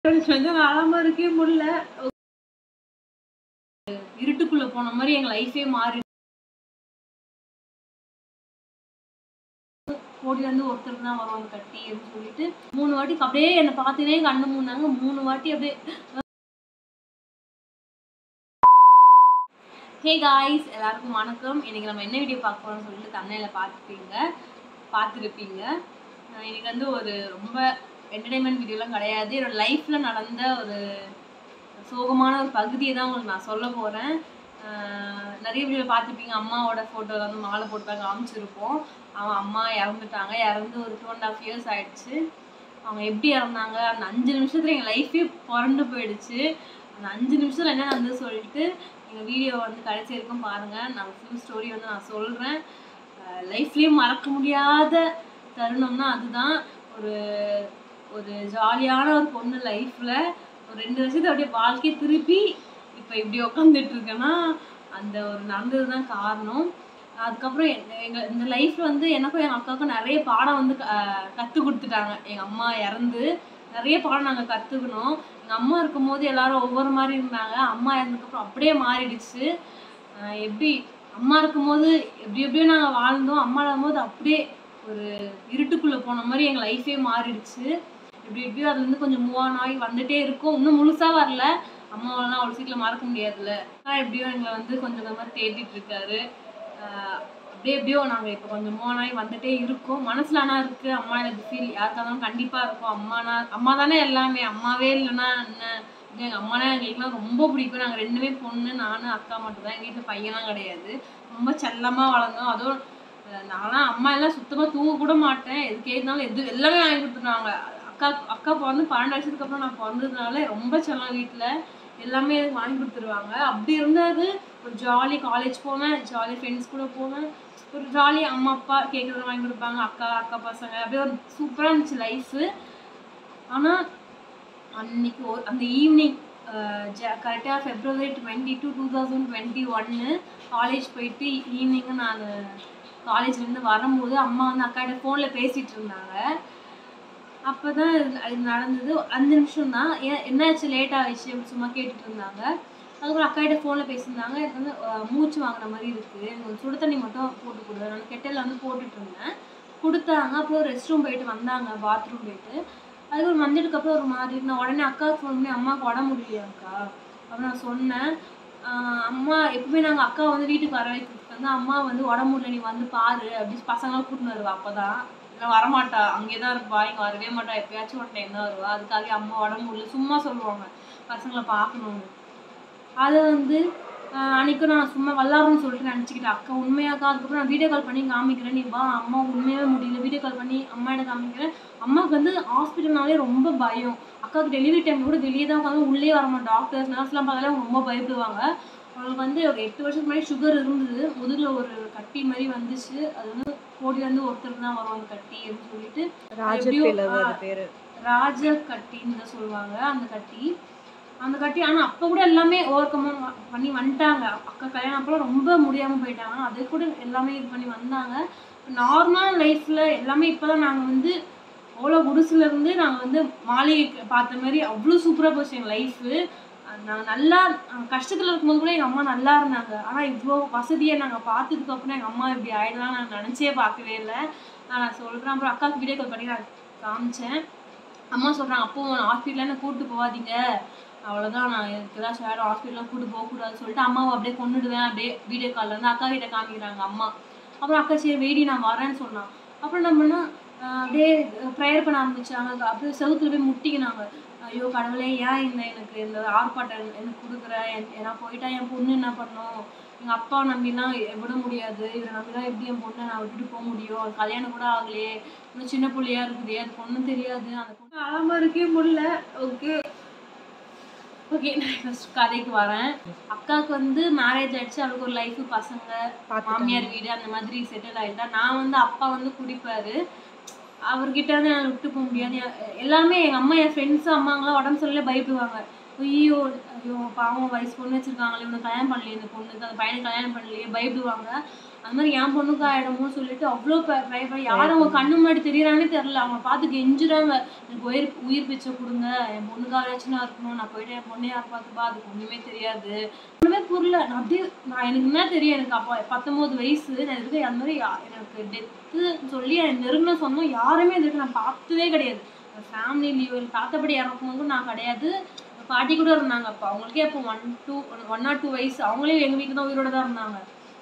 கொஞ்சம் நாளாம இருக்கவே முடியல இருட்டுக்குள்ள போன மாதிரி எங்க லைஃபே மாறி கோடியில இருந்து ஒருத்தர் தான் வருவாங்க கட்டி அப்படின்னு சொல்லிட்டு மூணு வாட்டி அப்படியே என்னை பார்த்தீங்கன்னா கண்ணு மூணாங்க மூணு வாட்டி அப்படியே ஹே காய்ஸ் எல்லாருக்கும் வணக்கம் இன்னைக்கு நம்ம என்ன வீடியோ பார்க்க போறோம்னு சொல்லிட்டு தமிழில் பார்த்துப்பீங்க பார்த்துருப்பீங்க அஹ் இன்னைக்கு வந்து ஒரு ரொம்ப என்டர்டைன்மெண்ட் வீடியோலாம் கிடையாது என்னோட லைஃப்பில் நடந்த ஒரு சோகமான ஒரு பகுதியை தான் உங்களுக்கு நான் சொல்ல போகிறேன் நிறைய வீடியோ பார்த்துருப்பீங்க அம்மாவோட ஃபோட்டோ வந்து மாலை போட்டு காமிச்சிருப்போம் அவன் அம்மா இறந்துட்டாங்க இறந்து ஒரு டூ அண்ட் ஹாஃப் இயர்ஸ் ஆயிடுச்சு அவங்க எப்படி இறந்தாங்க அந்த அஞ்சு நிமிஷத்துல எங்கள் லைஃபே புரண்டு போயிடுச்சு அந்த அஞ்சு நிமிஷத்துல என்ன நடந்தது சொல்லிட்டு எங்கள் வீடியோ வந்து கடைசி வரைக்கும் பாருங்கள் நான் ஃபுல் ஸ்டோரி வந்து நான் சொல்கிறேன் லைஃப்லேயே மறக்க முடியாத தருணம்னா அதுதான் ஒரு ஒரு ஜாலியான ஒரு பொண்ணு லைஃப்பில் ஒரு ரெண்டு வருஷத்தை அப்படியே வாழ்க்கையை திருப்பி இப்போ இப்படி உட்காந்துட்டு இருக்கேன்னா அந்த ஒரு நடந்தது தான் காரணம் அதுக்கப்புறம் எ- எங்க இந்த லைஃப்ல வந்து எனக்கும் எங்கள் அக்காவுக்கும் நிறைய பாடம் வந்து கற்றுக் கொடுத்துட்டாங்க எங்கள் அம்மா இறந்து நிறைய பாடம் நாங்கள் கற்றுக்கணும் எங்கள் அம்மா இருக்கும்போது எல்லாரும் ஒவ்வொரு மாதிரி இருந்தாங்க அம்மா இறந்ததுக்கப்புறம் அப்படியே மாறிடுச்சு ஆஹ் எப்படி அம்மா இருக்கும்போது எப்படி எப்படியோ நாங்கள் வாழ்ந்தோம் அம்மா இல்லாதபோது அப்படியே ஒரு இருட்டுக்குள்ளே போன மாதிரி எங்கள் லைஃபே மாறிடுச்சு எப்படி எப்படியோ அதுலேருந்து கொஞ்சம் மூவ் ஆன் ஆகி வந்துட்டே இருக்கும் இன்னும் முழுசாக வரல அம்மாவெல்லாம் அவ்வளோ சீக்கிரம் மறக்க முடியாதுல்ல ஆனால் எப்படியோ எங்களை வந்து கொஞ்சம் கொஞ்சமாக தேடிட்டு இருக்காரு ஆஹ் அப்படியே எப்படியோ நாங்கள் இப்போ கொஞ்சம் மூவ் ஆன் ஆகி வந்துட்டே இருக்கோம் மனசில் ஆனால் இருக்குது அம்மா எனக்கு ஃபீல் யாருக்காகவும் கண்டிப்பாக இருக்கும் அம்மானா அம்மா தானே எல்லாமே அம்மாவே இல்லைன்னா என்ன இது எங்கள் அம்மானா எங்களுக்குலாம் ரொம்ப பிடிக்கும் நாங்கள் ரெண்டுமே பொண்ணு நானும் அக்கா மட்டும் தான் எங்கள் வீட்டில் பையன்லாம் கிடையாது ரொம்ப செல்லமாக வளர்ந்தோம் அதுவும் அஹ் நான்லாம் அம்மா எல்லாம் சுத்தமாக தூங்க கூட மாட்டேன் எதுக்கு இருந்தாலும் எது எல்லாமே வாங்கி கொடுத்துருவாங்க அக்கா அக்கா பிறந்து பன்னெண்டு வருஷத்துக்கு அப்புறம் நான் பிறந்ததுனால ரொம்ப செல்லம் வீட்டில் எல்லாமே எனக்கு வாங்கி கொடுத்துருவாங்க அப்படி இருந்தது ஒரு ஜாலி காலேஜ் போவேன் ஜாலி ஃப்ரெண்ட்ஸ் கூட போவேன் ஒரு ஜாலி அம்மா அப்பா கேட்குறத வாங்கி கொடுப்பாங்க அக்கா அக்கா பசங்க அப்படியே ஒரு சூப்பராக இருந்துச்சு லைஃபு ஆனால் அன்னைக்கு ஒரு அந்த ஈவினிங் கரெக்டாக February twenty two two thousand twenty ஒன்று காலேஜ் போயிட்டு ஈவினிங்கு நான் காலேஜ்லேருந்து வரும்போது அம்மா வந்து அக்காட்ட ஃபோனில் பேசிகிட்டு இருந்தாங்க அப்போ தான் இது நடந்தது அஞ்சு நிமிஷம் தான் ஏன் என்னாச்சு லேட் ஆகிடுச்சு அப்படின்னு சும்மா கேட்டுட்டு இருந்தாங்க அதுக்கப்புறம் அக்காகிட்ட ஃபோனில் பேசியிருந்தாங்க எனக்கு வந்து அஹ், மூச்சு வாங்குற மாதிரி இருக்குது எனக்கு ஒரு சுடு தண்ணி மட்டும் போட்டு கொடு நான் கெட்டலில் வந்து போட்டுட்டு இருந்தேன் கொடுத்தாங்க அப்புறம் ரெஸ்ட் ரூம் போயிட்டு வந்தாங்க பாத்ரூம் போயிட்டு அதுக்கப்புறம் வந்ததுக்கு அப்புறம் ஒரு மாதிரி நான் உடனே அக்காவுக்கு ஃபோன் பண்ணி அம்மாவுக்கு உடம்பு முடியலையாக்கா அப்புறம் நான் சொன்னேன் ஆஹ் அம்மா எப்பவுமே நாங்கள் அக்கா வந்து வீட்டுக்கு வர வைக்கிறதுக்கு வந்து அம்மா வந்து உடம்பு முடியல நீ வந்து பாரு அப்படின்னு பசங்களாம் கூட்டின்னு வருவா அப்போ தான் இல்லை வரமாட்டா அங்கே தான் இருப்பா இங்கே வரவே மாட்டா எப்பயாச்சும் ஒரு டைம் தான் வருவா அதுக்காக அம்மா உடம்பு முடியல சும்மா சொல்லுவாங்க பசங்களை பார்க்கணும்னு அதை வந்து ஆஹ் அன்னைக்கு நான் சும்மா வல்லாருன்னு சொல்லிட்டு நினச்சிக்கிட்டேன் அக்கா உண்மையாக்கா அதுக்கப்புறம் நான் வீடியோ கால் பண்ணி காமிக்கிறேன் நீ வா அம்மா உண்மையாகவே முடியல வீடியோ கால் பண்ணி அம்மா எனக்கு காமிக்கிறேன் அம்மாவுக்கு வந்து ஹாஸ்பிட்டல்னாலே ரொம்ப பயம் அக்காவுக்கு டெலிவரி டைம் கூட வெளியே தான் உட்காந்து உள்ளே வர மாட்டோம் டாக்டர்ஸ் நர்ஸ்லாம் பார்த்தாலே அவங்க ரொம்ப பயப்படுவாங்க அவங்களுக்கு வந்து ஒரு எட்டு வருஷத்துக்கு முன்னாடி சுகர் இருந்தது முதுகில் ஒரு கட்டி மாதிரி வந்துச்சு அது வந்து கோடியிலேருந்து ஒருத்தர் தான் வரும் அந்த கட்டி அப்படின்னு சொல்லிட்டு ராஜபிளவு ஆ, பேரு ராஜ கட்டின்னு தான் சொல்லுவாங்க அந்த கட்டி அந்த கட்டி ஆனால் அப்போ கூட எல்லாமே ஓவர் கம் பண்ணி வந்துட்டாங்க அக்கா கல்யாணம் அப்போ ரொம்ப முடியாமல் போயிட்டாங்க அதை கூட எல்லாமே இது பண்ணி வந்தாங்க நார்மல் லைஃப்பில் எல்லாமே இப்போ தான் நாங்கள் வந்து அவ்வளோ குடிசுலேருந்து நாங்கள் வந்து மாளிகை பார்த்த மாதிரி அவ்வளோ சூப்பராக போச்சு எங்கள் லைஃபு நாங்கள் நல்லா கஷ்டத்தில் இருக்கும்போது கூட எங்கள் அம்மா நல்லா இருந்தாங்க ஆனால் இவ்வளோ வசதியை நாங்கள் பார்த்ததுக்கு அப்புறம் எங்கள் அம்மா இப்படி ஆயிடலாம் நான் நினச்சே பார்க்கவே இல்லை நான் சொல்கிறேன் அப்புறம் அக்காவுக்கு வீடியோ கால் பண்ணி நான் காமிச்சேன் அம்மா சொல்கிறாங்க அப்போ ஹாஸ்பிட்டலில் என்ன கூப்பிட்டு போகாதீங்க அவ்வளோதான் நான் எனக்கு ஏதாச்சும் ஆயிடும் ஹாஸ்பிட்டலாம் கூப்பிட்டு போகக்கூடாதுன்னு சொல்லிட்டு அம்மாவை அப்படியே கொண்டுடுவேன் அப்படியே வீடியோ காலில் வந்து அக்கா கிட்ட காமிக்கிறாங்க அம்மா அப்புறம் அக்கா சரி வெயிடி நான் வரேன்னு சொன்னான் அப்புறம் நம்ம என்ன ஆஹ் அப்படியே ப்ரேயர் பண்ண ஆரம்பிச்சாங்க அப்படியே செவுத்துல போய் முட்டிக்கினாங்க ஐயோ கடவுளே ஏன் இந்த எனக்கு இந்த ஆர்ப்பாட்டம் எனக்கு கொடுக்குற என்- நான் போயிட்டா என் பொண்ணு என்ன பண்ணும் எங்கள் அப்பா நம்பிலாம் விட முடியாது இவரை நம்பிலாம் எப்படி என் பொண்ணை நான் விட்டுட்டு போக முடியும் அது கல்யாணம் கூட ஆகலையே இன்னும் சின்ன பிள்ளையா இருக்குது அது பொண்ணும் தெரியாது அந்த பொண்ணு அழமா இருக்கவே முடியல ஓகே ஓகே நான் ஃபஸ்ட் கதைக்கு வரேன் அக்காவுக்கு வந்து மேரேஜ் ஆயிடுச்சு அவளுக்கு ஒரு லைஃப் பசங்க மாமியார் வீடு அந்த மாதிரி செட்டில் ஆயிட்டா நான் வந்து அப்பா வந்து குடிப்பாரு அவர்கிட்ட வந்து என்னால் விட்டு போக முடியாது எ- எல்லாமே எங்கள் அம்மா என் ஃப்ரெண்ட்ஸ் அம்மாங்களாம் உடம்பு சரியில்லை பயப்படுவாங்க ஐயோ ஐயோ பாவம் வயசு பொண்ணு வச்சிருக்காங்களே இவனை கல்யாணம் பண்ணலையே இந்த பொண்ணுக்கு அந்த பையனை கல்யாணம் பண்ணலையே பயப்படுவாங்க அது மாதிரி என் பொண்ணுக்கு ஆயிடுமோ சொல்லிட்டு அவ்வளோ பயப்பட யாரும் அவங்க கண்ணு முன்னாடி தெரியறாங்கன்னே தெரியல அவங்க பார்த்து கெஞ்சுறாங்க எனக்கு உயிர் உயிர் பிச்சை கொடுங்க என் பொண்ணுக்கு ஆராய்ச்சினா இருக்கணும் நான் போயிட்டு என் பொண்ணை யார் பார்த்துப்பா அதுக்கு ஒன்றுமே தெரியாது ஒன்றுமே புரியல நான் அப்படியே நான் எனக்கு என்ன தெரியும் எனக்கு அப்போ பத்தொம்போது வயசு நான் இதுக்கு அந்த மாதிரி யா- எனக்கு டெத்து சொல்லி எனக்கு நெருங்கின சொந்தம் யாருமே இதுக்கு நான் பார்த்ததே கிடையாது ஃபேமிலி லீவ் தாத்தப்படி இறக்கும் போதும் நான் கிடையாது பாட்டி கூட இருந்தாங்க அப்போ அவங்களுக்கே அப்போ one two one or two வயசு அவங்களே எங்கள் வீட்டில் தான் உயிரோட தான் இருந்தாங்க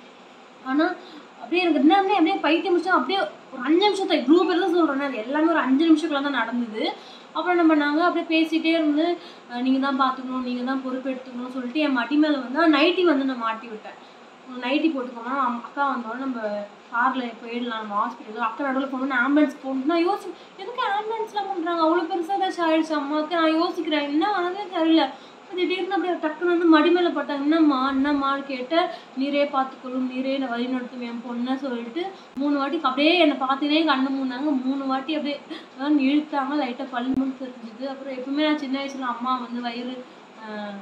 ஆனால் அப்படியே எனக்கு என்ன அப்படியே பைத்தியம் முடிச்சா அப்படியே ஒரு அஞ்சு நிமிஷம் தான் இவ்வளோ பேர் தான் சொல்கிறேன் அது எல்லாமே ஒரு அஞ்சு நிமிஷக்குள்ள தான் நடந்தது அப்புறம் என்ன பண்ணாங்க அப்படியே பேசிகிட்டே இருந்து நீங்கள் தான் பார்த்துக்கணும் நீங்கள் தான் பொறுப்பெடுத்துக்கணும்னு சொல்லிட்டு என் மடி மேலே வந்து நைட்டி வந்து நான் மாட்டி விட்டேன் நைட்டி போட்டுக்கோமா அக்கா வந்தோடனே நம்ம காரில் போயிடலாம் நம்ம ஹாஸ்பிட்டல் அக்கா நடுவில் போகணும் ஆம்புலன்ஸ் போகணும் நான் யோசி எதுக்கு ஆம்புலன்ஸ்லாம் பண்ணுறாங்க அவ்வளோ பெருசாக ஏதாச்சும் ஆயிடுச்சு அம்மாவுக்கு நான் யோசிக்கிறேன் என்ன ஆனதே தெரியல திடீர்னு அப்படியே டக்குன்னு வந்து மடி மேலே பட்டாங்க என்னம்மா என்னம்மான்னு கேட்ட நீரே பார்த்துக்கணும் நீரே நான் வழி நடத்தும் என் பொண்ணை சொல்லிட்டு மூணு வாட்டி அப்படியே என்னை பார்த்துனே கண்ணு மூணாங்க மூணு வாட்டி அப்படியே அதான் இழுத்தாங்க லைட்டாக பல் மட்டும் தெரிஞ்சுது அப்புறம் எப்பவுமே நான் சின்ன வயசுல அம்மா வந்து வயிறு ஆஹ்,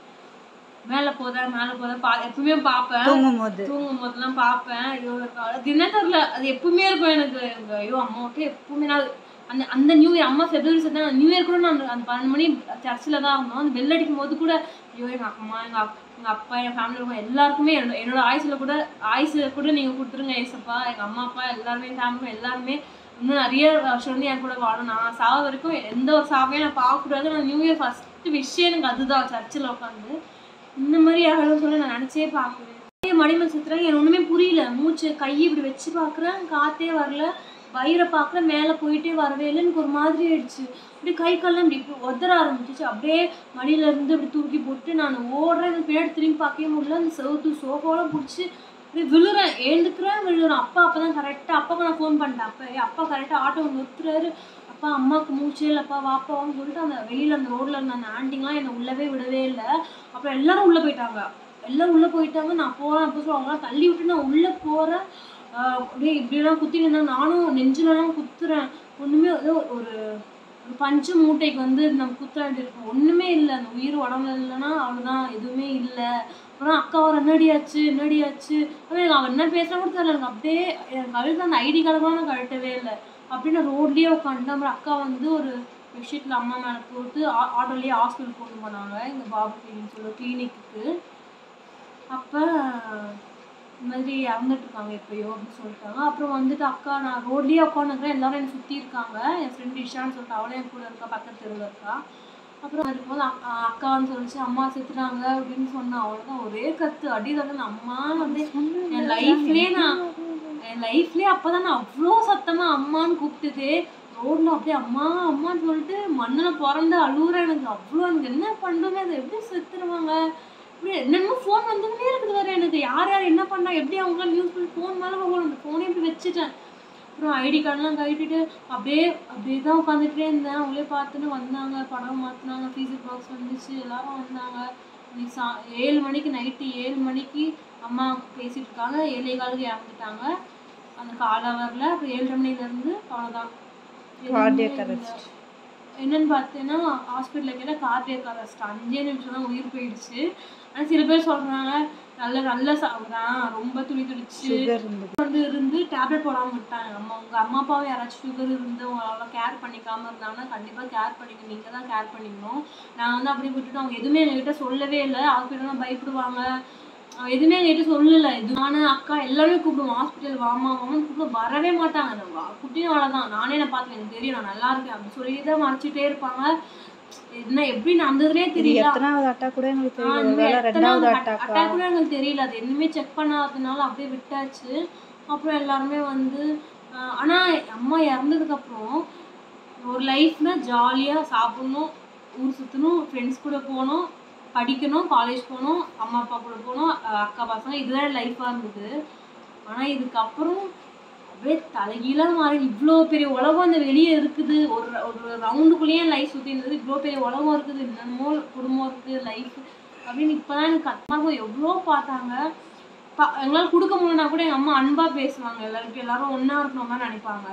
மேலே போதா மேலே போதா பா எப்பவுமே பார்ப்பேன் தூங்கும் போது தூங்கும் போதெல்லாம் பார்ப்பேன் ஐயோ எனக்கு அது என்ன தெரியல அது எப்பவுமே இருக்கும் எனக்கு எனக்கு ஐயோ அம்மாவுக்கு எப்பவுமே நான் அந்த அந்த நியூ இயர் அம்மா ஃபெப்ரவரி தான் நியூ இயர் கூட நான் அந்த- அந்த பன்னெண்டு மணி சர்ச்சில் தான் இருந்தோம் அந்த பெல் அடிக்கும் போது கூட ஐயோ எங்கள் அம்மா எங்கள் அப் எங்கள் அப்பா என் ஃபேமிலி இருக்கும் எல்லாருக்குமே என்னோட என்னோட ஆயுசில் கூட ஆயுசில் கூட நீங்கள் கொடுத்துருங்க ஏசப்பா எங்கள் அம்மா அப்பா எல்லாருமே ஃபேமிலி எல்லாருமே இன்னும் நிறைய வருஷம் வந்து என் கூட வாழும் நான் சாவ வரைக்கும் எந்த ஒரு சாவையும் நான் பார்க்கக்கூடாது நான் நியூ இயர் ஃபஸ்ட்டு விஷயம் எனக்கு அதுதான் சர்ச்சில் உட்காந்து இந்த மாதிரி ஆகணும்னு சொல்லி நான் நினச்சே பார்க்கவே அப்படியே மடிமல் சுத்துறேன் எனக்கு ஒன்றுமே புரியல மூச்சு கை இப்படி வச்சு பார்க்குறேன் காற்றே வரல வயிறை பார்க்குறேன் மேலே போயிட்டே வரவே இல்லை எனக்கு ஒரு மாதிரி ஆயிடுச்சு அப்படியே கை கால்லாம் இப்படி இப்படி உதற ஆரம்பிச்சிச்சு அப்படியே மடியில இருந்து இப்படி தூக்கி போட்டு நான் ஓடுறேன் எனக்கு பின்னாடி திரும்பி பார்க்கவே முடியல அந்த செவுத்து சோஃபாலாம் பிடிச்சி அப்படியே விழுறேன் எழுந்துக்கிறேன் விழுறேன் அப்பா அப்போ தான் கரெக்டாக அப்பாவுக்கு நான் ஃபோன் பண்ணிட்டேன் அப்போ அப்பா கரெக்டாக ஆட்டோ நிறுத்துறாரு அப்பா அம்மாவுக்கு மூச்சே இல்லைப்பா வாப்பான்னு சொல்லிட்டு அந்த வெளியில் அந்த ரோட்டில் இருந்த அந்த ஆண்டிங்கெலாம் என்னை உள்ளவே விடவே இல்லை அப்புறம் எல்லாரும் உள்ளே போயிட்டாங்க எல்லாம் உள்ளே போயிட்டாங்க நான் போகிறேன் அப்போ சொல்லி அவங்களாம் தள்ளி விட்டு நான் உள்ளே போகிறேன் அப்படியே இப்படியெல்லாம் குத்திட்டு இருந்தாங்க நானும் நெஞ்சிலலாம் குத்துறேன் ஒன்றுமே ஏதோ ஒரு ஒரு பஞ்சு மூட்டைக்கு வந்து நம்ம குத்த வேண்டியிருக்கும் ஒன்றுமே இல்லை அந்த உயிர் உடம்புல இல்லைன்னா அவ்வளோதான் எதுவுமே இல்லை அப்புறம் அக்கா ஒரு என்னடியாச்சு என்னடியாச்சு ஆனால் எனக்கு அவன் என்ன பேசுனா கூட தெரியல எனக்கு அப்படியே எனக்கு கழுத்து அந்த ஐடி கார்டுலாம் நான் கழட்டவே இல்லை அப்படியே நான் ரோட்லேயே உட்காந்துட்டு அப்புறம் அக்கா வந்து ஒரு பெட்ஷீட்டில் அம்மா மேலே போட்டு ஆ- ஆட்டோலேயே ஹாஸ்பிட்டல் கொண்டு போனாங்க எங்கள் பாபு கிளினிக் சொல்லி கிளினிக்கு அப்போ இந்த மாதிரி இறந்துட்டு இருக்காங்க எப்பயோ அப்படின்னு சொல்லிட்டாங்க அப்புறம் வந்துட்டு அக்கா நான் ரோட்லேயே உட்காந்துக்கிறேன் எல்லாரும் என்னை சுற்றி இருக்காங்க என் ஃப்ரெண்ட் இஷான்னு சொல்லிட்டு அவளே என் கூட இருக்கா பக்கத்து தெருவில் இருக்கா அப்புறம் இருக்கும்போது அக்- அ- அக்கான்னு சொல்லிச்சு அம்மா செத்துட்டாங்க அப்படின்னு சொன்னா அவ்வளோதான் ஒரே கத்து அடி தந்து அம்மா வந்து என் லைஃப்லேயே நான் என் லைஃப்லேயே அப்போ தான் நான் அவ்வளோ சத்தமாக அம்மான்னு கூப்பிட்டதே ரோட்ல அப்படியே அம்மா அம்மான்னு சொல்லிட்டு மண்ணில் பிறந்து அழுகுறேன் எனக்கு அவ்வளோ எனக்கு என்ன பண்ணுறோமே அதை எப்படி செத்துருவாங்க இப்படி என்னென்னமோ ஃபோன் வந்துக்கிட்டே இருக்குது வேறு எனக்கு யார் யார் என்ன பண்ணா எப்படி அவங்களாம் நியூஸ் பண்ணி ஃபோன் மேலே போகணும் அந்த ஃபோனே இப்படி வச்சுட்டேன் அப்புறம் ஐடி கார்டெலாம் கட்டிட்டு அப்படியே அப்படியே தான் உட்காந்துட்டே இருந்தேன் அவங்களே பார்த்துன்னு வந்தாங்க படம் மாற்றினாங்க ஃபீஸர் பாக்ஸ் வந்துச்சு எல்லாரும் வந்தாங்க இன்னைக்கு சா ஏழு மணிக்கு நைட்டு ஏழு மணிக்கு அம்மா பேசிட்டு இருக்காங்க ஏழே காலுக்கு இறந்துட்டாங்க அந்த கால வரல அப்புறம் ஏழரை மணிலேருந்து அவ்வளோதான் Cardiac arrest. என்னன்னு பார்த்தீங்கன்னா ஹாஸ்பிட்டலில் கேட்டால் கார்டியக் அரெஸ்ட் அஞ்சே நிமிஷம் தான் உயிர் போயிடுச்சு ஆனால் சில பேர் சொல்கிறாங்க நல்ல நல்ல சாப்பிட்றான் ரொம்ப துணி துடிச்சு சுகர் இருந்தது வந்து இருந்து டேப்லெட் போடாமல் விட்டாங்க அம்மா உங்கள் அம்மா அப்பாவும் யாராச்சும் சுகர் இருந்து உங்களால கேர் பண்ணிக்காம இருந்தாங்கன்னா கண்டிப்பாக கேர் பண்ணிக்க நீங்கள் தான் கேர் பண்ணிக்கணும் நான் வந்து அப்படியே விட்டுட்டு அவங்க எதுவுமே எங்ககிட்ட சொல்லவே இல்லை ஹாஸ்பிட்டல்லாம் பயப்படுவாங்க அவங்க எதுவுமே எங்ககிட்ட சொல்லலை இது நானு அக்கா எல்லாருமே கூப்பிடுவோம் ஹாஸ்பிட்டல் வாமா வாமான்னு கூப்பிட வரவே மாட்டாங்க அந்த வா- குட்டியும் தான் நானே நான் பார்த்து எனக்கு தெரியும் நான் நல்லா இருக்கேன் அப்படி சொல்லி தான் மறைச்சிட்டே இருப்பாங்க என்ன எப்படி நடந்ததுனே இது தெரியல எத்தனாவது அட்டாக் கூட எங்களுக்கு ஆ, தெரியல இந்த வேலை ரெண்டாவது எத்தனாவது அட்டாக்கா attack கூட எனக்கு தெரியல அது எதுவுமே செக் பண்ணாததுனால அப்படியே விட்டாச்சு அப்புறம் எல்லாருமே வந்து ஆஹ் ஆனா அம்மா இறந்ததுக்கு அப்புறம் ஒரு லைஃப்னா ஜாலியா சாப்பிடணும் ஊர் சுற்றணும் ஃப்ரெண்ட்ஸ் கூட போகணும் படிக்கணும் காலேஜ் போகணும் அம்மா அப்பா கூட போகணும் ஆஹ் அக்கா பசங்க இதுதான் லைஃபாக இருந்தது ஆனா இதுக்கப்புறம் அப்படியே தலைகீழாக மாறி இவ்வளோ பெரிய உலகம் அந்த வெளியே இருக்குது ஒரு ஒரு ரவுண்டுக்குள்ளேயே லைஃப் சுற்றி இருந்தது இவ்வளோ பெரிய உலகம் இருக்குது என்னென்னமோ குடும்பம் இருக்குது லைஃப் அப்படின்னு இப்போ தான் எனக்கு கத்தமாக எவ்வளோ பார்த்தாங்க பா எங்களால் கொடுக்க முடியலனா கூட எங்கள் அம்மா அன்பாக பேசுவாங்க எல்லாருக்கும் எல்லாரும் ஒன்றா இருக்கணும் தான் நினைப்பாங்க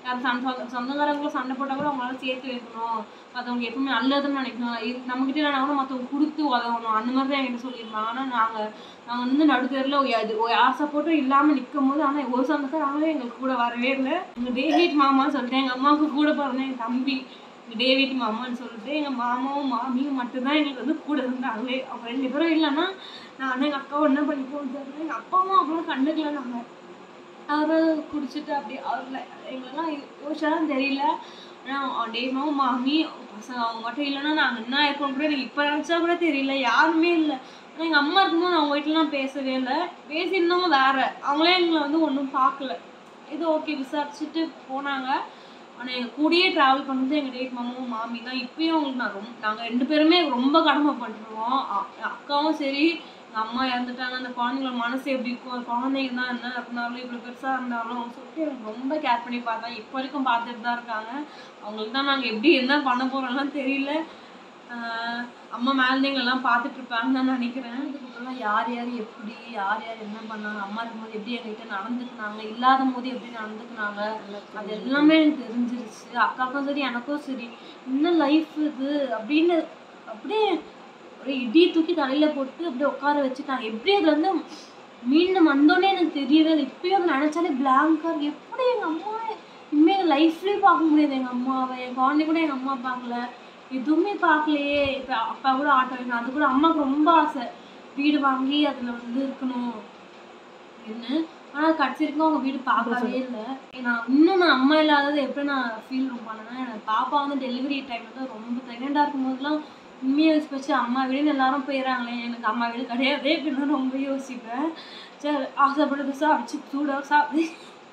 யார் சொந்த சொந்தக்காரங்களும் சண்டை போட்டால் கூட அவங்களால சேர்த்து வைக்கணும் மற்றவங்க எப்பவுமே நல்லதுன்னு நினைக்கணும் இது நம்மக்கிட்ட இல்லைனா கூட மற்றவங்க கொடுத்து உதவணும் அந்த மாதிரி தான் என்கிட்ட சொல்லியிருப்பாங்க ஆனால் நாங்கள் நாங்கள் வந்து நடுத்தரில் அது யார் சப்போர்ட்டும் இல்லாமல் நிற்கும் போது ஆனால் ஒரு சொந்தக்காரங்களே எங்களுக்கு கூட வரவே இல்லை எங்கள் டேவிட் மாமான்னு சொல்லிட்டு எங்கள் அம்மாவுக்கு கூட பிறந்த என் தம்பி எங்கள் டேவிட் மாமான்னு சொல்லிட்டு எங்கள் மாமாவும் மாமியும் மட்டும்தான் எங்களுக்கு வந்து கூட இருந்தாங்களே அவங்க ரெண்டு பேரும் இல்லைன்னா நானும் எங்கள் அக்காவும் என்ன பண்ணி போகணும் தெரியல எங்கள் அப்பாவும் அவ்வளோ கண்டுக்கல நாங்கள் அவர் குடிச்சிட்டு அப்படியே அவர்ல எங்களெல்லாம் யோசிச்சாலும் தெரியல ஆனால் டேமாவும் மாமி பசங்க அவங்க மட்டும் இல்லைன்னா நாங்கள் என்ன இருக்கோம் கூட எனக்கு இப்போ நினச்சா கூட தெரியல யாருமே இல்லை ஆனால் எங்கள் அம்மா இருக்கும்போது அவங்க வீட்டிலலாம் பேசவே இல்லை பேசியிருந்தவங்க வேற அவங்களே எங்களை வந்து ஒன்றும் பார்க்கல இது ஓகே விசாரிச்சுட்டு போனாங்க ஆனால் எங்கள் கூடயே ட்ராவல் பண்ணது எங்கள் டேட் மாமாவும் மாமி தான் இப்பயும் அவங்களுக்கு நான் ரொம்ப நாங்கள் ரெண்டு பேருமே ரொம்ப கடமைப்பட்டுருவோம் அ- அக்காவும் சரி எங்கள் அம்மா இறந்துட்டாங்க அந்த குழந்தைங்களோட மனசு எப்படி இருக்கும் அந்த குழந்தைங்க தான் என்ன இருந்தாலும் இவ்வளோ பெருசாக இருந்தாலும் சொல்லிட்டு எனக்கு ரொம்ப கேர் பண்ணி பார்த்தேன் இப்போ வரைக்கும் பார்த்துட்டு தான் இருக்காங்க அவங்களுக்கு தான் நாங்கள் எப்படி என்ன பண்ண போகிறோம்லாம் தெரியல ஆஹ் அம்மா மேலதைங்கெல்லாம் பார்த்துட்டு இருப்பாங்கன்னு நான் நினைக்கிறேன் இதுக்கப்புறம் யார் யார் எப்படி யார் யார் என்ன பண்ணாங்க அம்மா இருக்கும்போது எப்படி எங்ககிட்ட நடந்துக்குனாங்க இல்லாத போது எப்படி நடந்துக்குனாங்க அது எல்லாமே எனக்கு தெரிஞ்சிருச்சு அக்காவுக்கும் சரி எனக்கும் சரி என்ன லைஃப் இது அப்படின்னு அப்படியே ஒரு இடி தூக்கி தலையில போட்டு அப்படியே உட்கார வச்சுட்டாங்க எப்படி அதுல இருந்து மீண்டும் வந்தோடனே எனக்கு தெரியவே இல்லை இப்பயும் அதை நினைச்சாலே பிளாங்கா இருக்கு எப்படி எங்க அம்மா இனிமே எங்க லைஃப்லயே பார்க்க முடியாது எங்க அம்மாவை என் குழந்தை கூட எங்க அம்மா பார்க்கல எதுவுமே பார்க்கலையே இப்ப அப்பா கூட ஆட்டோ வேணும் அது கூட அம்மாவுக்கு ரொம்ப ஆசை வீடு வாங்கி அதுல வந்து இருக்கணும் என்ன ஆனா கடைசி வரைக்கும் அவங்க வீடு பார்க்கவே இல்லை நான் இன்னும் நான் அம்மா இல்லாதது எப்படி நான் ஃபீல் ரொம்ப பண்ணேன்னா எனக்கு பாப்பா வந்து டெலிவரி டைம்ல தான் ரொம்ப ப்ரெக்னெண்டாக இருக்கும்போதுலாம் உண்மையை யோசிச்சு எல்லாரும் வீடுன்னு எல்லாரும் போயிடறாங்களே எனக்கு அம்மா வீடு கிடையாதே அப்படின்னு ரொம்ப யோசிப்பேன் சரி ஆசைப்பட்டது சாப்பிச்சு சூடாக சாப்பிடு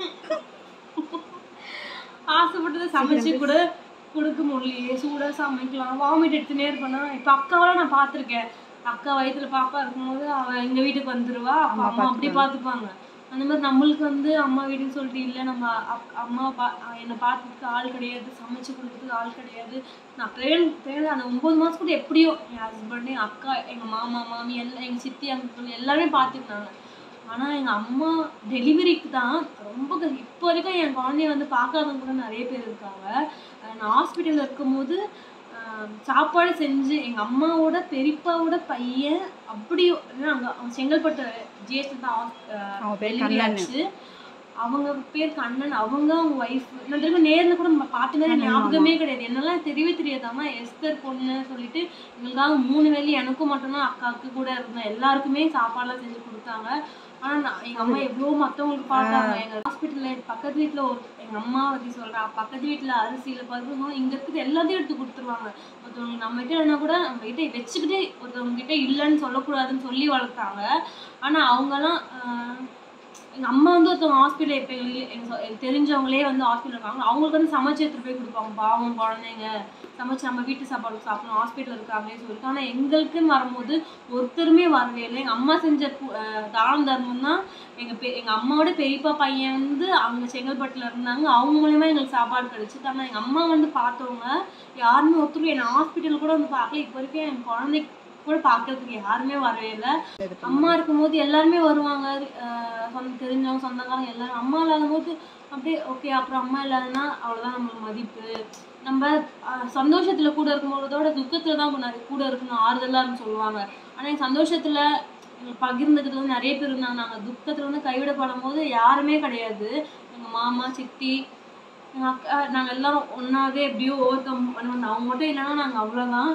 ஆசைப்பட்டதை சமைச்சு கூட கொடுக்க முடியலையே சூடாக சமைக்கலாம் வாமிட் எடுத்துனே இருப்பேனா இப்போ அக்காவெல்லாம் நான் பார்த்துருக்கேன் அக்கா வயித்துல பாப்பா இருக்கும்போது அவ எங்க வீட்டுக்கு வந்துருவா அப்ப அம்மா அப்படி பார்த்துப்பாங்க அந்த மாதிரி நம்மளுக்கு வந்து அம்மா வீடுன்னு சொல்லிட்டு இல்லை நம்ம அக்- அம்மா பா என்னை பார்த்துக்கிறதுக்கு ஆள் கிடையாது சமைச்சு கொடுக்கறதுக்கு ஆள் கிடையாது நான் ட்ரெயின் ட்ரெயின் அந்த ஒம்பது மாதம் கூட எப்படியோ என் ஹஸ்பண்ட் என் அக்கா எங்கள் மாமா மாமி எல்லாம் எங்கள் சித்தி அங்கிள் எல்லாருமே பார்த்துக்கிட்டாங்க ஆனால் எங்கள் அம்மா டெலிவரிக்கு தான் ரொம்ப க- இப்போ வரைக்கும் என் குழந்தைய வந்து பார்க்காதவங்க கூட நிறைய பேர் இருக்காங்க அஹ் நான் ஹாஸ்பிட்டலில் இருக்கும்போது ஆஹ் சாப்பாடு செஞ்சு எங்கள் அம்மாவோட பெரியப்பாவோட பையன் அப்படி அங்கே அவன் செங்கல்பட்டு ஜிஎஸ்டி தான் அவன் பேர் டெலிவரி கண்ணன். ஆச்சு அவங்க பேர் கண்ணன் அவங்க அவங்க ஒய்ஃப் நான் திரும்ப நேர்ல கூட நம்ம பார்த்த மாதிரி கண்ணன் ஞாபகமே கிடையாது என்னெல்லாம் தெரியவே தெரியாதாமா எஸ்தர் பொண்ணு சொல்லிட்டு எங்களுக்காக மூணு வேலி எனக்கும் மட்டும்தான் அக்காவுக்கு கூட இருந்தேன் எல்லாருக்குமே சாப்பாடுலாம் செஞ்சு கொடுத்தாங்க ஆனா நான் எங்க அம்மா எவ்வளோ மத்தவங்களுக்கு பார்த்தாங்க எங்க ஹாஸ்பிட்டல்ல பக்கத்து வீட்ல ஒரு எங்க அம்மா பத்தி சொல்றா பக்கத்து வீட்ல அரிசியில பருப்பு இங்க இருக்குது எல்லாத்தையும் எடுத்து கொடுத்துருவாங்க ஒருத்தவங்க நம்ம கிட்ட இல்லைன்னா கூட நம்ம கிட்ட வச்சுக்கிட்டு ஒருத்தவங்க கிட்ட இல்லைன்னு சொல்லக்கூடாதுன்னு சொல்லி வளர்த்தாங்க ஆனா அவங்கெல்லாம் ஆஹ், எங்க அம்மா வந்து ஒருத்தவங்க ஹாஸ்பிட்டல் இப்போ எங்களுக்கு எங்க சொ- எனக்கு தெரிஞ்சவங்களே வந்து ஹாஸ்பிட்டல் இருக்காங்க அவங்களுக்கு வந்து சமைச்சு எடுத்துட்டு போய் கொடுப்பாங்க பாவம் குழந்தைங்க சமைச்சு நம்ம வீட்டு சாப்பாடு சாப்பிடணும் ஹாஸ்பிட்டல் இருக்காங்கன்னு சொல்லிட்டு ஆனால் எங்களுக்குன்னு வரும்போது ஒருத்தருமே வரவே இல்லை எங்கள் அம்மா செஞ்ச கு- அஹ் தானம் தர்மம் தான் எங்கள் பெ எங்கள் அம்மாவோட பெரியப்பா பையன் வந்து அவங்க செங்கல்பட்டில் இருந்தாங்க அவங்க மூலியமா எங்களுக்கு சாப்பாடு கிடைச்சிது ஆனால் எங்கள் அம்மா வந்து பார்த்தவங்க யாருமே ஒருத்தரும் என்னை ஹாஸ்பிட்டல் கூட வந்து பார்க்கல இப்போ வரைக்கும் என் குழந்தைக்கு கூட பார்க்கறதுக்கு யாருமே வரவே இல்லை அம்மா இருக்கும்போது எல்லாருமே வருவாங்க அஹ் சொந்த தெரிஞ்சவங்க சொந்தக்காரங்க எல்லாரும் அம்மா இல்லாத போது அப்படியே ஓகே அப்புறம் அம்மா இல்லாதனா அவ்வளோதான் நம்மளுக்கு மதிப்பு நம்ம அஹ், சந்தோஷத்துல கூட இருக்கும்போதோட துக்கத்துல தான் கொஞ்சம் நிறைய கூட இருக்கணும் ஆறுதலா இருந்து சொல்லுவாங்க ஆனா எங்க சந்தோஷத்துல எங்களுக்கு பகிர்ந்துக்கிறது வந்து நிறைய பேர் இருந்தாங்க நாங்க துக்கத்துல வந்து கைவிடப்படும் போது யாருமே கிடையாது எங்க மாமா சித்தி எங்க அக்கா நாங்க எல்லாரும் ஒன்னாவே எப்படியோ ஓவர் கம் பண்ணுவோம் அவங்க மட்டும் இல்லைன்னா நாங்க அவ்வளவுதான்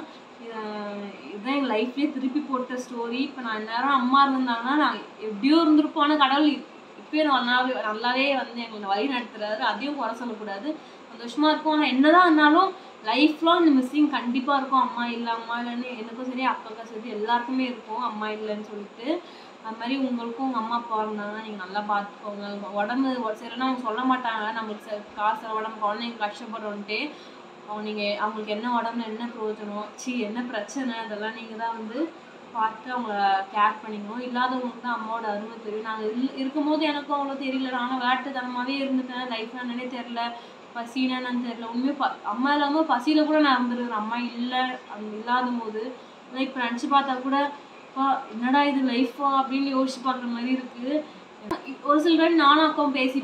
இத- இதுதான் எங்க லைஃப்லயே திருப்பி போட்ட ஸ்டோரி இப்போ நான் நேரம் அம்மா இருந்தாங்கன்னா நான் எப்படியோ இருந்திருப்போம் ஆனா கடவுள் இப்பயும் நல்லாவே நல்லாவே வந்து எங்களை வழி நடத்துறாரு அதையும் குறை சொல்லக்கூடாது சந்தோஷமா இருக்கும் ஆனா என்னதான் இருந்தாலும் லைஃப் லாங் இந்த மிஸ்ஸிங் கண்டிப்பா இருக்கும் அம்மா இல்லை அம்மா இல்லைன்னு எனக்கும் சரி அக்காவுக்கும் சரி எல்லாருக்குமே இருக்கும் அம்மா இல்லைன்னு சொல்லிட்டு அது மாதிரி உங்களுக்கும் உங்க அம்மா அப்பா இருந்தாங்கன்னா நீங்க நல்லா பார்த்துக்கோங்க உடம்பு சரினா அவங்க சொல்ல மாட்டாங்க நம்மளுக்கு ச- காசு உடம்பு குழந்தைங்க கஷ்டப்படுறோன்ட்டு அவங்க நீங்க அவங்களுக்கு என்ன உடம்புல என்ன பிரயோஜனம் சி என்ன பிரச்சனை அதெல்லாம் நீங்க தான் வந்து பார்த்து அவங்கள கேர் பண்ணிக்கணும் இல்லாதவங்களுக்கு தான் அம்மாவோட அருமை தெரியும் நாங்கள் இல் இருக்கும்போது எனக்கும் அவ்வளோ தெரியல நானும் வேட்டுத்தனமாகவே இருந்துட்டேன் லைஃப் என்னன்னே தெரில பசினா என்னன்னு தெரியல உண்மையே ப அம்மா இல்லாமல் பசியில் கூட நான் இருந்துருக்கேன் அம்மா இல்லை அந்த இல்லாத போது இப்போ நினச்சி பார்த்தா கூட அப்பா என்னடா இது லைஃபா அப்படின்னு யோசிச்சு பார்க்குற மாதிரி இருக்குது ஒரு சில டைம் நானும் அக்காவும் பேசிப்போம்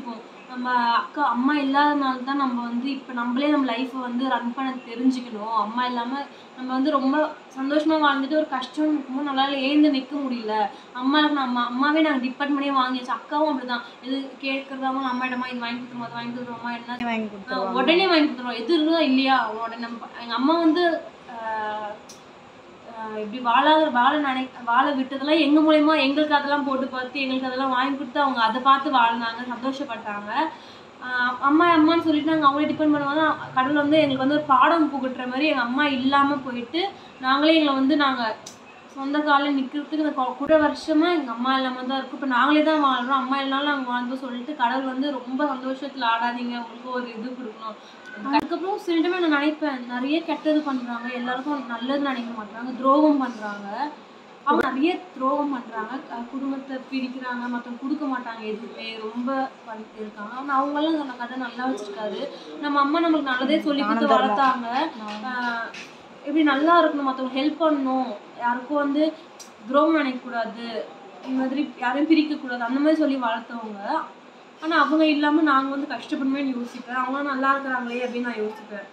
நம்ம அக்கா அம்மா இல்லாதனால தான் நம்ம வந்து இப்போ நம்மளே நம்ம லைஃப்பை வந்து ரன் பண்ண தெரிஞ்சுக்கணும் அம்மா இல்லாமல் நம்ம வந்து ரொம்ப சந்தோஷமாக வாழ்ந்துட்டு ஒரு கஷ்டம் இருக்கும்போது நம்மளால ஏந்து நிற்க முடியல அம்மா நம்ம அம்மாவே நாங்கள் டிபெண்ட் பண்ணியே வாங்கியாச்சு அக்காவும் அப்படிதான் இது கேட்குறதாம அம்மா இடமா இது வாங்கி கொடுத்துருமா அது வாங்கி கொடுத்துருமா என்ன வாங்கி ஆஹ் கொடுத்துருவாங்க உடனே வாங்கி கொடுத்துருவோம் எது இருக்குதோ இல்லையா உடனே நம்ம எங்கள் அம்மா வந்து ஆஹ் ஆஹ் இப்படி வாழ வாழ நினை வாழ விட்டதெல்லாம் எங்கள் மூலயமா எங்களுக்கு அதெல்லாம் போட்டு பார்த்து எங்களுக்கு அதெல்லாம் வாங்கி கொடுத்து அவங்க அதை பார்த்து வாழ்ந்தாங்க சந்தோஷப்பட்டாங்க ஆஹ் அம்மா அம்மான்னு சொல்லிட்டு நாங்கள் அவங்களே டிபெண்ட் பண்ணுவாங்க கடவுள் வந்து எங்களுக்கு வந்து ஒரு பாடம் புகட்டுற மாதிரி எங்கள் அம்மா இல்லாமல் போயிட்டு நாங்களே எங்களை வந்து நாங்கள் சொந்த காலில் நிற்கிறதுக்கு இந்த கொ- கூட வருஷமாக எங்கள் அம்மா இல்லாமல் தான் இருக்கும் இப்போ நாங்களே தான் வாழ்கிறோம் அம்மா இல்லைனாலும் நாங்கள் வாழ்ந்தோம் சொல்லிட்டு கடவுள் வந்து ரொம்ப சந்தோஷத்தில் ஆடாதீங்க உங்களுக்கு ஒரு இது கொடுக்கணும் அதுக்கப்புறம் சில டைம் நான் நினைப்பேன் நிறைய கெட்டது பண்ணுறாங்க எல்லாருக்கும் நல்லது நினைக்க மாட்டாங்க துரோகம் பண்ணுறாங்க அவங்க நிறைய துரோகம் பண்ணுறாங்க குடும்பத்தை பிரிக்கிறாங்க மற்றவங்க கொடுக்க மாட்டாங்க எதுவுமே ரொம்ப பண் இருக்காங்க ஆனால் அவங்களாம் அந்த கதை நல்லா வச்சிருக்காரு நம்ம அம்மா நம்மளுக்கு நல்லதே சொல்லி கொடுத்து தானம் வளர்த்தாங்க ஆஹ் எப்படி நல்லா இருக்கணும் மற்றவங்க ஹெல்ப் பண்ணணும் யாருக்கும் வந்து துரோகம் நினைக்கக்கூடாது இந்த மாதிரி யாரையும் பிரிக்கக்கூடாது அந்த மாதிரி சொல்லி வளர்த்தவங்க ஆனால் அவங்க இல்லாமல் நாங்கள் வந்து கஷ்டப்படுமேன்னு யோசிப்பேன் அவங்களும் நல்லா இருக்கிறாங்களே அப்படின்னு நான் யோசிப்பேன்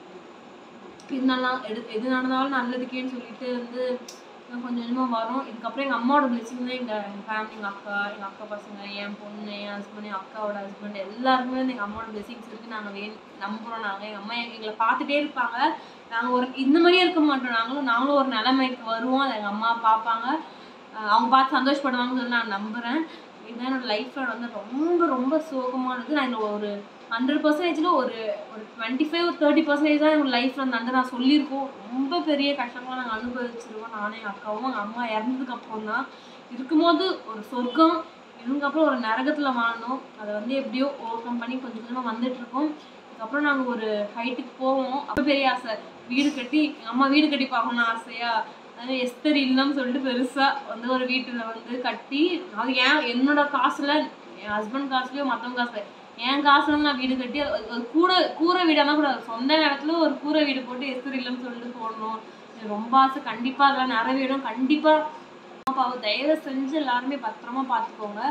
இது நல்லா எது எது நடந்தாலும் நல்லதுக்கேன்னு சொல்லிட்டு வந்து நான் கொஞ்சம் கொஞ்சமாக வரும் இதுக்கப்புறம் எங்கள் அம்மாவோட பிளெஸிங் தான் எங்கள் எங்கள் ஃபேமிலி எங்கள் அக்கா எங்கள் அக்கா பசங்க என் பொண்ணு என் ஹஸ்பண்ட் என் அக்காவோட ஹஸ்பண்ட் எல்லாருக்குமே வந்து எங்கள் அம்மாவோட பிளெஸிங்ஸ் இருக்குது நாங்கள் வே நம்புகிறோம் நாங்கள் எங்கள் அம்மா எங்க- எங்களை பார்த்துட்டே இருப்பாங்க நாங்கள் ஒரு இந்த மாதிரியே இருக்க மாட்டோம் நாங்களும் நாங்களும் ஒரு நிலைமைக்கு வருவோம் அதை எங்கள் அம்மா பார்ப்பாங்க அஹ் அவங்க பார்த்து சந்தோஷப்படுவாங்கன்னு சொல்லி நான் நம்புகிறேன் இதுதான் என்னோட லைஃப்பில் வந்து ரொம்ப ரொம்ப சோகமானது நான் இந்த ஒரு ஹண்ட்ரட் பர்சன்டேஜில் ஒரு ஒரு டுவெண்ட்டி ஃபைவ் ஒரு தேர்ட்டி பர்சன்டேஜ் தான் எங்கள் லைஃப்பில் அந்த வந்து நான் சொல்லியிருக்கோம் ரொம்ப பெரிய கஷ்டங்களை நாங்கள் அனுபவிச்சிருக்கோம் நானும் எங்கள் அக்காவும் எங்கள் அம்மா இறந்ததுக்கு அப்புறம் தான் இருக்கும்போது ஒரு சொர்க்கம் இதுக்கப்புறம் ஒரு நரகத்தில் வாழணும் அதை வந்து எப்படியோ ஓவர் கம் பண்ணி கொஞ்சம் கொஞ்சமாக வந்துட்டு இருக்கோம் அதுக்கப்புறம் நாங்கள் ஒரு ஹைட்டுக்கு போவோம் அப்போ பெரிய ஆசை வீடு கட்டி எங்கள் அம்மா வீடு கட்டி பார்க்கணும்னு ஆசையா அது எஸ்தர் இல்லம்னு சொல்லிட்டு பெருசாக வந்து ஒரு வீட்டில் வந்து கட்டி அது ஏன் என்னோட காசுல என் ஹஸ்பண்ட் காசுலையோ மற்றவங்க காசுல என் காசுல இருந்து நான் வீடு கட்டி அது- அது ஒரு கூரை கூரை வீடானா கூட சொந்த இடத்துல ஒரு கூரை வீடு போட்டு எஸ்தர் இல்லம்னு சொல்லிட்டு போடணும் எனக்கு ரொம்ப ஆசை கண்டிப்பாக அதெல்லாம் நிறைவேறும் கண்டிப்பாக அப்பாவை தயவு செஞ்சு எல்லாருமே பத்திரமா பார்த்துக்கோங்க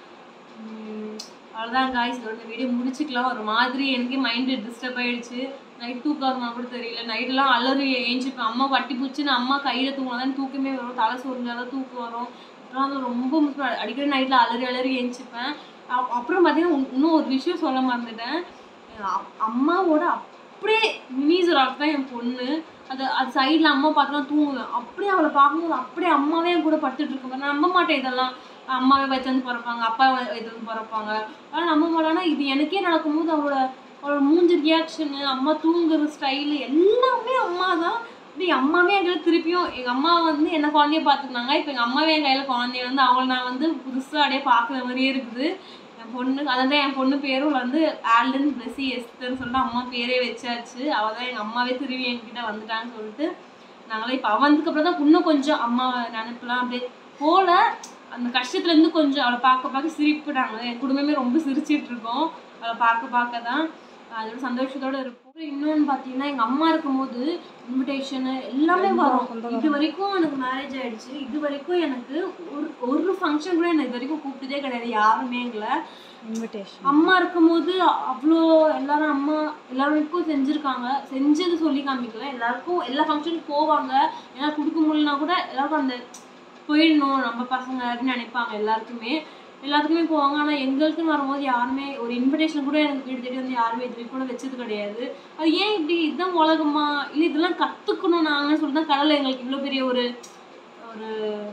உம் அவ்வளோதான் காய்ஸ் இதோட இந்த வீடியோ முடிச்சுக்கலாம் ஒரு மாதிரி எனக்கே மைண்டு டிஸ்டர்ப் ஆயிடுச்சு நைட் தூக்கம் வருமா கூட தெரியல நைட்டெல்லாம் அலறி ஏஞ்சிப்பேன் அம்மா வட்டி பிடிச்சின்னு அம்மா கையில் தூங்கினாதான் தூக்கமே வரும் தலை சொரிஞ்சாதான் தூக்கம் வரும் அப்புறம் அது ரொம்ப miss பண்ண- அடிக்கடி நைட்டில் அலறி அலறி ஏஞ்சிப்பேன் அப்- அப்புறம் பார்த்தீங்கன்னா உன்- இன்னும் ஒரு விஷயம் சொல்ல மறந்துட்டேன் அ- அம்மாவோட அப்படியே மினிசராக தான் என் பொண்ணு அது அது சைடில் அம்மா பார்த்தலாம் தூங்குவேன் அப்படியே அவளை பார்க்கும்போது அப்படியே அம்மாவே என் கூட படுத்துட்டு இருக்க நான் நம்ப மாட்டேன் இதெல்லாம் அம்மாவே வயிற்றுலேருந்து பிறப்பாங்க அப்பா வயிற்றுலேருந்து பிறப்பாங்க ஆனால் நம்ப மாட்டேன்னா இது எனக்கே நடக்கும்போது அவளோட அவளோட மூஞ்சி ரியாக்ஷனு அம்மா தூங்குற ஸ்டைலு எல்லாமே அம்மா தான் இப்படி அம்மாவே என் கையில் திருப்பியும் எங்கள் அம்மா வந்து என்ன குழந்தைய பார்த்துக்கினாங்க இப்போ எங்கள் அம்மாவே என் கையில் குழந்தைய வந்து அவளை நான் வந்து புதுசாக அப்படியே பார்க்குற மாதிரியே இருக்குது என் பொண்ணு அதான் என் பொண்ணு பேரும் வந்து ஆல்டன் பிளஸி எஸ்தர்னு சொல்லிட்டு அம்மா பேரே வச்சாச்சு அவள் தான் எங்கள் அம்மாவே திரும்பி என்கிட்ட வந்துட்டான்னு சொல்லிட்டு நாங்களே இப்போ அவனுக்கு அப்புறம் தான் இன்னும் கொஞ்சம் அம்மா நினைப்பெல்லாம் அப்படியே போல அந்த கஷ்டத்துலேருந்து கொஞ்சம் அவளை பார்க்க பார்க்க சிரிப்புடாங்க என் குடும்பமே ரொம்ப சிரிச்சிட்டு இருக்கோம் அவளை பார்க்க பார்க்க தான் அதோட சந்தோஷத்தோட இருப்போம் இன்னொன்று பார்த்தீங்கன்னா எங்கள் அம்மா இருக்கும்போது இன்விடேஷனு எல்லாமே வரும் இது வரைக்கும் எனக்கு மேரேஜ் ஆயிடுச்சு இது வரைக்கும் எனக்கு ஒரு ஒரு ஃபங்க்ஷன் கூட எனக்கு இது வரைக்கும் கூப்பிட்டதே கிடையாது யாருமே எங்களை இன்விடேஷன் அம்மா இருக்கும்போது அவ்வளோ எல்லாரும் அம்மா எல்லாருக்கும் செஞ்சுருக்காங்க செஞ்சது சொல்லி காமிக்கல எல்லாருக்கும் எல்லா ஃபங்க்ஷனுக்கும் போவாங்க ஏன்னா கொடுக்க முடியலனா கூட எல்லாருக்கும் அந்த போயிடணும் நம்ம பசங்க அப்படின்னு நினைப்பாங்க எல்லாருக்குமே எல்லாத்துக்குமே போவாங்க ஆனால் எங்களுக்குன்னு வரும்போது யாருமே ஒரு இன்விடேஷன் கூட எனக்கு வீடு தேடி வந்து யாருமே இது வரைக்கும் கூட வச்சது கிடையாது அது ஏன் இப்படி இதுதான் உலகமா இல்லை இதெல்லாம் கற்றுக்கணும் நாங்கள் சொல்லி தான் கடவுள் எங்களுக்கு இவ்வளோ பெரிய ஒரு ஒரு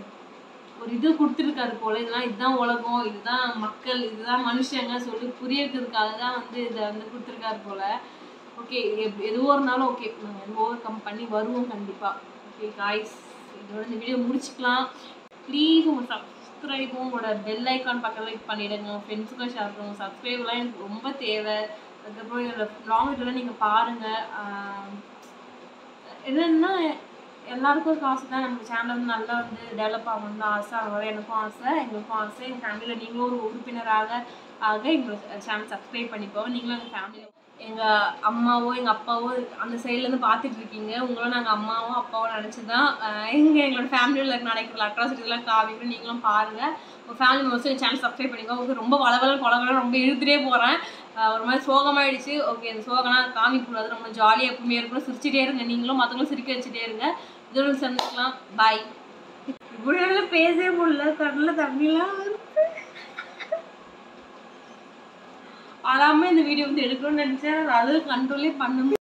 ஒரு இது கொடுத்துருக்காரு போல இதெல்லாம் இதுதான் உலகம் இதுதான் மக்கள் இதுதான் மனுஷங்க சொல்லி புரிய வைக்கிறதுக்காக தான் வந்து இதை வந்து கொடுத்துருக்காரு போல ஓகே எதுவோ இருந்தாலும் ஓகே நாங்கள் ஓவர் கம் பண்ணி வருவோம் கண்டிப்பாக ஓகே காய்ஸ் இதோட இந்த வீடியோ முடிச்சுக்கலாம் ப்ளீஸ் உங்கள் சப்ஸ்கிரைபும் உங்களோட பெல் ஐக்கான் பக்கத்தில் இது பண்ணிவிடுங்க ஃப்ரெண்ட்ஸுக்கும் ஷேர் பண்ணுங்க சப்ஸ்கிரைப்லாம் எனக்கு ரொம்ப தேவை அதுக்கப்புறம் என்னோட லாங் வீடியோலாம் நீங்கள் பாருங்கள் என்னன்னா எல்லாருக்கும் ஒரு ஆசை தான் நம்ம சேனல் வந்து நல்லா வந்து டெவலப் ஆகணும்னு தான் ஆசை அதனால எனக்கும் ஆசை எங்களுக்கும் ஆசை எங்கள் ஃபேமிலியில் நீங்களும் ஒரு உறுப்பினராக ஆக எங்களோட சேனல் சப்ஸ்கிரைப் பண்ணிக்கோங்க நீங்களும் எங்கள் ஃபேமிலியில் எங்கள் அம்மாவோ எங்கள் அப்பாவோ அந்த சைட்லேருந்து பார்த்துட்டு இருக்கீங்க உங்களும் நாங்கள் அம்மாவோ அப்பாவோ நினச்சி தான் எங்கள் எங்களோட ஃபேமிலியில் நடக்கிற அட்ராசிட்டிலாம் காவிக்கிறோம் நீங்களும் பாருங்கள் உங்கள் ஃபேமிலி மெம்பர்ஸ் என் சேனல் சப்ஸ்கிரைப் பண்ணிக்கோ உங்களுக்கு ரொம்ப வளவலம் கொலவலம் ரொம்ப இழுத்துட்டே போகிறேன் ஒரு மாதிரி சோகமாயிடுச்சு ஓகே இந்த சோகம்லாம் காமிக்கக்கூடாது ரொம்ப ஜாலியாக எப்பவுமே இருக்கணும் சிரிச்சிட்டே இருங்க நீங்களும் மற்றவங்களும் சிரிக்க வச்சுட்டே இருங்க இதோட சந்திக்கலாம் பாய் இப்படி பேசவே முடியல கண்ணில் தண்ணிலாம் வருது அதாம இந்த வீடியோ வந்து எடுக்கணும்னு நினச்சேன் அது கண்ட்ரோலே பண்ண முடியல